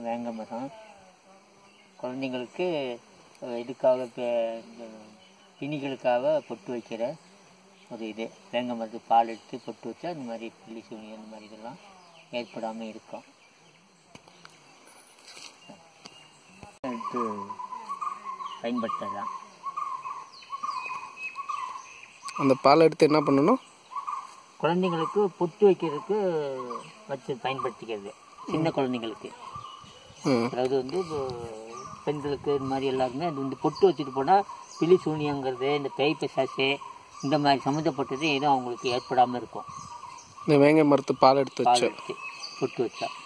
வேங்க மரம் குழந்தைங்களுக்கு அஹ், இதுக்காக பே- இந்த பிணிகளுக்காக பொட்டு வைக்கிற ஒரு இது வேங்க மரத்துக்கு பால் எடுத்து பொட்டு வச்சா இந்த மாதிரி பில்லி சூனியம் இந்த மாதிரி இதெல்லாம் ஏற்படாமல் இருக்கும் எடுத்து பயன்படுத்தலாம் அந்த பாலை எடுத்து என்ன பண்ணணும் குழந்தைங்களுக்கு பொட்டு வைக்கிறதுக்கு வச்சு பயன்படுத்திக்கிறது சின்ன குழந்தைங்களுக்கு ம் அதாவது வந்து இப்போ பெண்களுக்கு இந்த மாதிரி எல்லாருமே அது வந்து பொட்டு வச்சுட்டு போனால் பிலி சூனியங்கிறது இந்த பேய் பிசாசு இந்த மாதிரி சம்மந்தப்பட்டது எதுவும் அவங்களுக்கு ஏற்படாமல் இருக்கும் இந்த வேங்க மரத்து பால் எடுத்து பால் வச்சு எடுத்து பொட்டு வச்சா